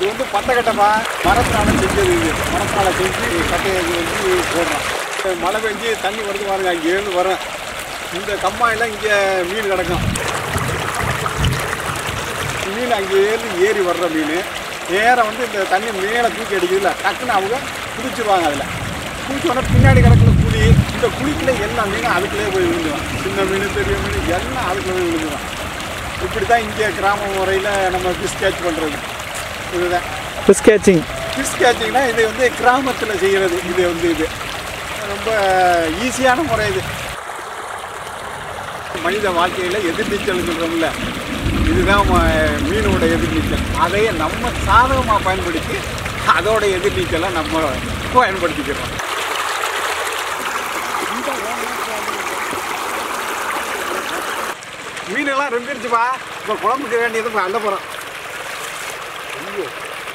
இது வந்து பந்தக்கட்டமா மரத்தினால செஞ்சது இது மரத்தினால செஞ்சு கட்டையை வச்சு போடுறோம் இப்ப மழை பெஞ்சு தண்ணி வருது பாருங்க அங்கேருந்து வரும் இந்த கம்மாயில் இங்கே மீன் கிடக்கும் மீன் அங்கேருந்து ஏறி வர்ற மீன் நேராக வந்து இந்த தண்ணி மேலே தூக்கி அடிக்குதுல டக்குன்னு அவங்க குதிச்சுருவாங்க அதில் குதிச்சோடனே பின்னாடி கிடக்குற குழி இந்த குழிக்குள்ள எல்லா மீனும் அதுக்குள்ளே போய் விழுந்துடும் சின்ன மீன் பெரிய மீன் எல்லாம் அதுக்குள்ளே போய் விழுந்துடும் இப்படி தான் இங்கே கிராம முறையில் நம்ம ஃபிஷ் கேட்ச் பண்ணுறது இதுதான் ஃபிஷ் கேச்சிங் ஃபிஷ் கேட்சிங்னா இது வந்து கிராமத்தில் செய்கிறது இது வந்து இது ரொம்ப ஈஸியான முறை இது மனித வாழ்க்கையில் எதிர்நீச்சல் சொல்கிறோம்ல இதுதான் ம- மீனோட எதிர்நீச்சல் அதையே நம்ம சாதகமாக பயன்படுத்தி அதோட எதிர்நீச்சலை நம்ம பயன்படுத்திக்கிறோம் மீனெல்லாம் ரொம்பிருச்சுப்பா இப்போ குழம்புக்கு வேண்டியது இப்போ அள்ள போகிறோம் ஐயோ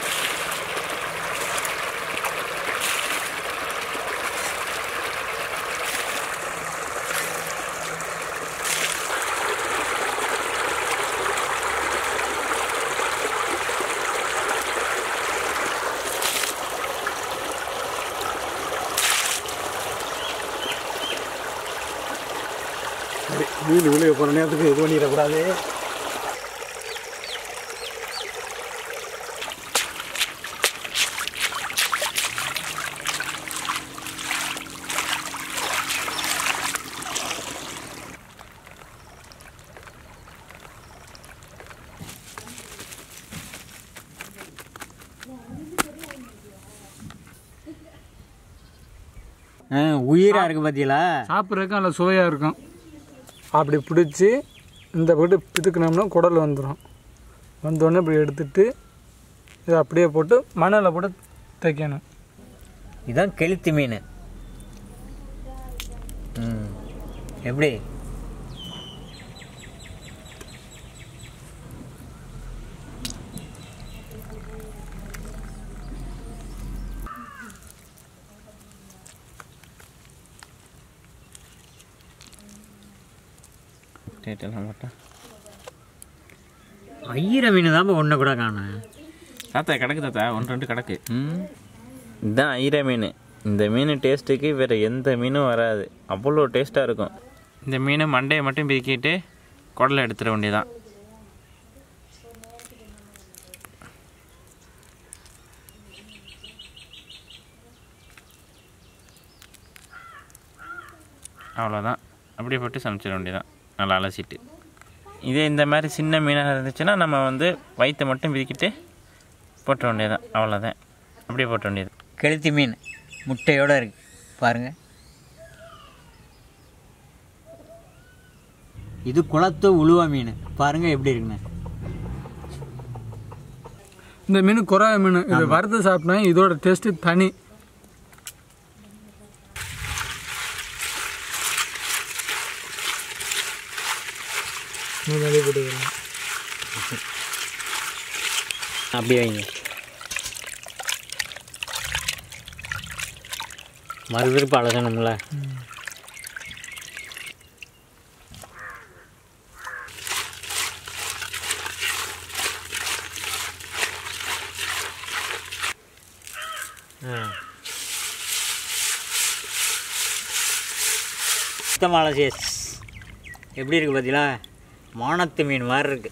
மீன் விழுக போகிற நேரத்துக்கு இது பண்ணிடக்கூடாது உயிராக இருக்குது பார்த்தீங்களா சாப்பிட்றதுக்கு நல்லா சுவையாக இருக்கும் அப்படி பிடிச்சி இந்த பட்டு பிதுக்குனோம்னா குடல் வந்துடும் வந்தோடனே இப்படி எடுத்துட்டு இதை அப்படியே போட்டு மணலில் போட்டு தைக்கணும் இதுதான் கெளுத்தி மீன் ம் எப்படி டேட்டெல்லாம் போட்டா ஐயிர மீன் தான் ஒன்று கூட காணும் தாத்தா கிடக்கு தாத்தா ஒன்று ரெண்டு கிடக்கு ம் இதுதான் ஐர மீன் இந்த மீன் டேஸ்ட்டுக்கு வேறு எந்த மீனும் வராது அவ்வளோ டேஸ்ட்டாக இருக்கும் இந்த மீன் மண்டையை மட்டும் பிரிக்கிட்டு குடலை எடுத்துட வேண்டியதான் அவ்வளோதான் அப்படியே போட்டு சமைச்சிட வேண்டியதான் நல்லா அலசிட்டு இதே இந்த மாதிரி சின்ன மீனாக இருந்துச்சுன்னா நம்ம வந்து வயிற்றை மட்டும் பிரிக்கிட்டு போட்ட வேண்டியதான் அவ்வளோதான் அப்படியே போட்ட வேண்டியது கெளுத்தி மீன் முட்டையோடு இருக்கு பாருங்க இது குளத்து உழுவ மீன் பாருங்க எப்படி இருக்குன்னு இந்த மீன் குறாய மீன் இது வறுத்து சாப்பிட்டா இதோட டேஸ்ட்டு தனி முன்னாடியே போட்டுக்கலாம் அப்படி வைங்க மறுதிருப்பு அலசணும்ல சுத்தமான சேஸ் எப்படி இருக்கு பார்த்தீங்களா மானத்து மீன் மாதிரி இருக்கு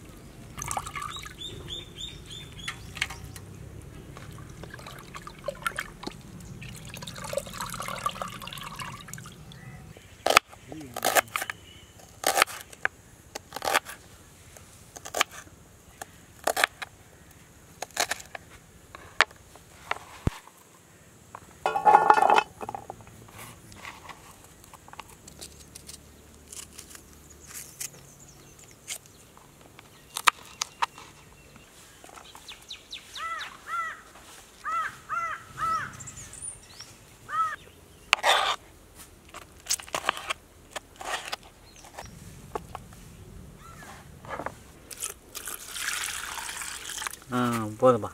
ஆ போதும்பா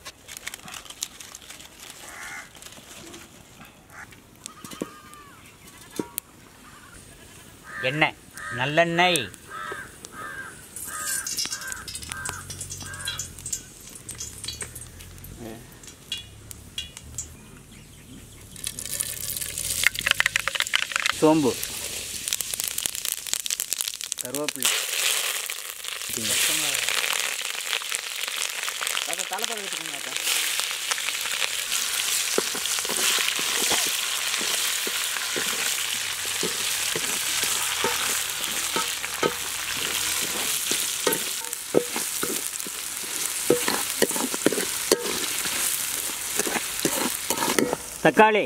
எண்ணெய் நல்லெண்ணெய் சோம்பு கருவேப்பிலை தலைப்பழம் எடுத்துக்கோங்க தக்காளி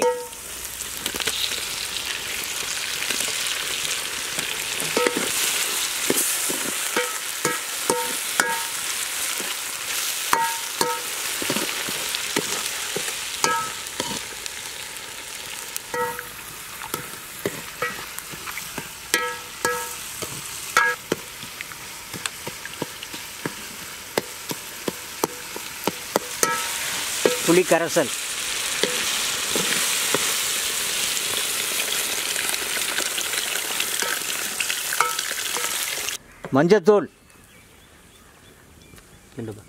புளி கரைசல் மஞ்சத்தூள் கிண்டுப்பா.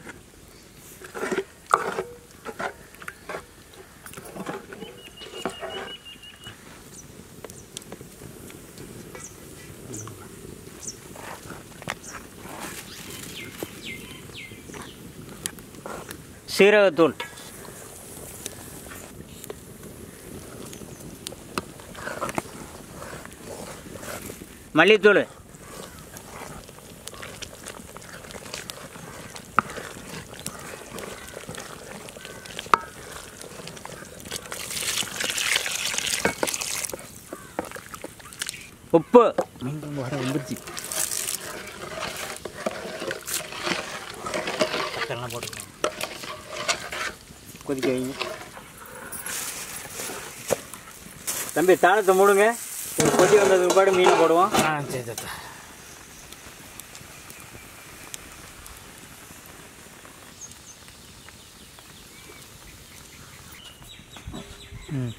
சீரகத்தூள் மல்லித்தூள் உப்பு மீண்டும் வர வந்துருச்சு பத்தெல்லாம் போட்டுக்கோங்க கொதிக்க வைங்க தம்பி தாளத்தை மூடுங்க ஒரு கொதி வந்ததுக்கு பிற்பாடு மீனை போடுவோம் ஆ சரி தாத்தா ம்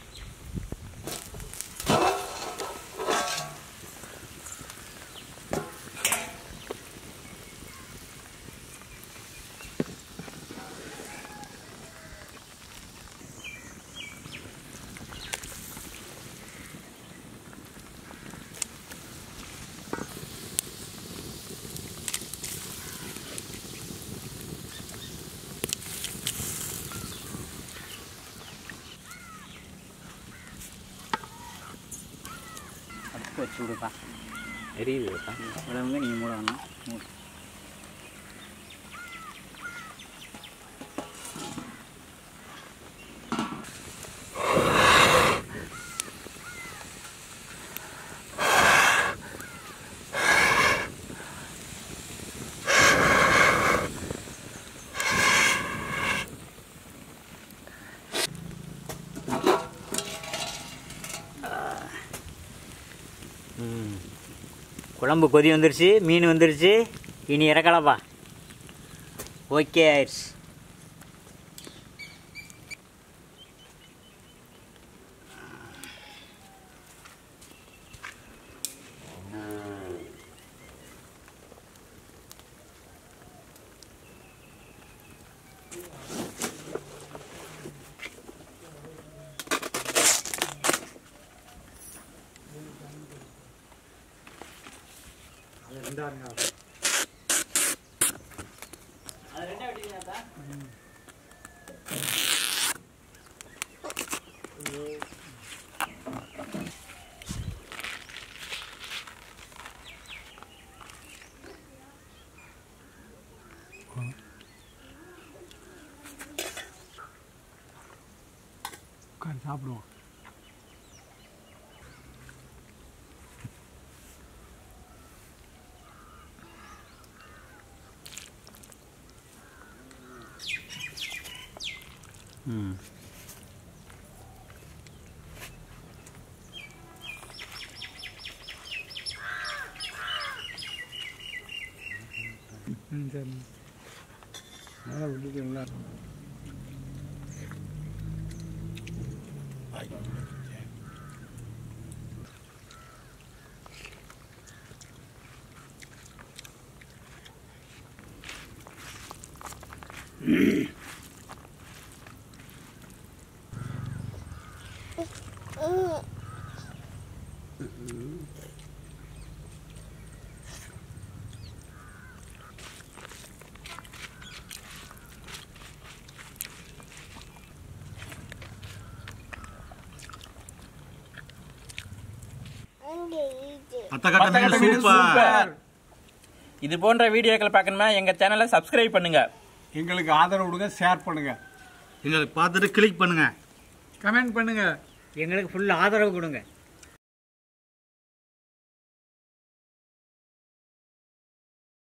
அடுப்பு வச்சு விடுப்பா எரியுது விடவங்க நீங்கள் மூட வேணாம் மூடு குழம்பு கொதி வந்துருச்சு மீன் வந்துருச்சு இனி இறக்கலாம்ப்பா ஓகே ஆயிடுச்சு உட்காந்து சாப்பிடுவோம் ம் ம் சரி மேலே விட்டுட்டீங்களா அத்தக்கட்ட மீன் சூப்பர் இது போன்ற வீடியோக்கள் பார்க்கணுமா எங்கள் சேனலை சப்ஸ்கிரைப் பண்ணுங்க எங்களுக்கு ஆதரவு கொடுங்க ஷேர் பண்ணுங்க எங்களுக்கு பார்த்துட்டு கிளிக் பண்ணுங்க கமெண்ட் பண்ணுங்கள் எங்களுக்கு ஃபுல் ஆதரவு கொடுங்க